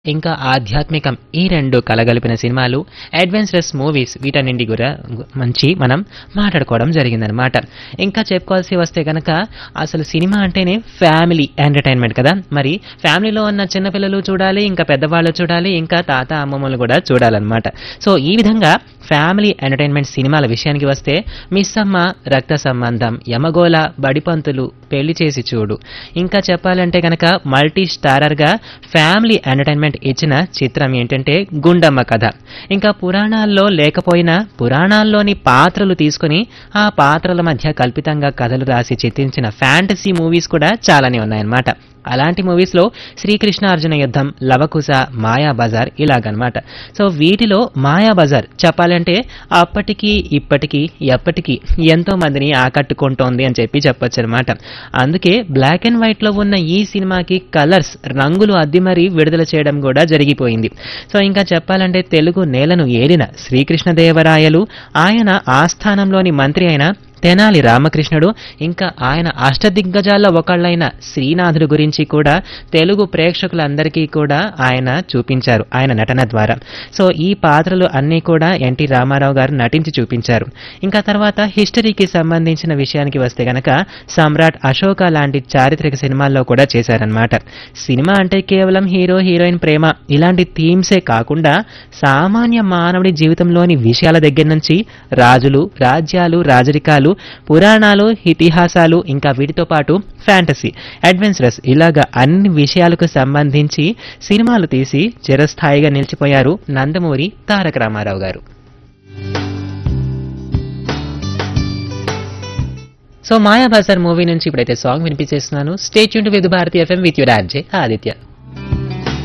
ఇంకా ఆధ్యాత్మికం ఈ రెండు కలగలిపిన సినిమాలు అడ్వెంచరస్ మూవీస్ వీటన్నింటి కూడా మంచి మనం మాట్లాడుకోవడం జరిగిందనమాట ఇంకా చెప్పుకోవాల్సి వస్తే కనుక అసలు సినిమా అంటేనే ఫ్యామిలీ ఎంటర్టైన్మెంట్ కదా మరి ఫ్యామిలీలో ఉన్న చిన్నపిల్లలు చూడాలి ఇంకా పెద్దవాళ్ళు చూడాలి ఇంకా తాత అమ్మమ్మలు కూడా చూడాలన్నమాట సో ఈ విధంగా ఫ్యామిలీ ఎంటర్టైన్మెంట్ సినిమాల విషయానికి వస్తే మిస్ అమ్మ రక్త సంబంధం యమగోళ బడిపంతులు పెళ్లి చేసి చూడు ఇంకా చెప్పాలంటే కనుక మల్టీ స్టారర్గా ఫ్యామిలీ ఎంటర్టైన్మెంట్ ఇచ్చిన చిత్రం ఏంటంటే గుండమ్మ కథ ఇంకా పురాణాల్లో లేకపోయినా పురాణాల్లోని పాత్రలు తీసుకొని ఆ పాత్రల మధ్య కల్పితంగా కథలు రాసి చిత్రించిన ఫ్యాంటసీ మూవీస్ కూడా చాలానే ఉన్నాయన్నమాట అలాంటి మూవీస్లో శ్రీకృష్ణ అర్జున యుద్ధం లవకుశ మాయా బజార్ ఇలాగనమాట సో వీటిలో మాయా బజార్ చెప్పాలంటే అప్పటికి ఇప్పటికీ ఎప్పటికీ ఎంతో మందిని ఆకట్టుకుంటోంది అని చెప్పి చెప్పొచ్చు అనమాట అందుకే బ్లాక్ అండ్ వైట్ లో ఉన్న ఈ సినిమాకి కలర్స్ రంగులు అద్ది మరీ విడుదల చేయడం కూడా జరిగిపోయింది సో ఇంకా చెప్పాలంటే తెలుగు నేలను ఏలిన శ్రీకృష్ణదేవరాయలు ఆయన ఆస్థానంలోని మంత్రి అయిన తెనాలి రామకృష్ణుడు ఇంకా ఆయన అష్టదిగ్గజాల్లో ఒకళ్ళైన శ్రీనాథుడు గురించి కూడా తెలుగు ప్రేక్షకులందరికీ కూడా ఆయన చూపించారు ఆయన నటన ద్వారా సో ఈ పాత్రలు అన్నీ కూడా ఎన్టీ రామారావు గారు నటించి చూపించారు ఇంకా తర్వాత హిస్టరీకి సంబంధించిన విషయానికి వస్తే గనక సమ్రాట్ అశోక లాంటి చారిత్రక సినిమాల్లో కూడా చేశారనమాట సినిమా అంటే కేవలం హీరో హీరోయిన్ ప్రేమ ఇలాంటి థీమ్సే కాకుండా సామాన్య మానవుడి జీవితంలోని విషయాల దగ్గర నుంచి రాజులు రాజ్యాలు రాజరికాలు పురాణాలు ఇతిహాసాలు ఇంకా వీటితో పాటు ఫ్యాంటసీ అడ్వెంచరస్ ఇలాగా అన్ని విషయాలకు సంబంధించి సినిమాలు తీసి చిరస్థాయిగా నిలిచిపోయారు నందమూరి తారక రామారావు గారు సో మాయాబజార్ మూవీ నుంచి ఇప్పుడైతే సాంగ్ వినిపించేస్తున్నాను స్టేట్ యూన్ with Bharati FM with your RJ Aditya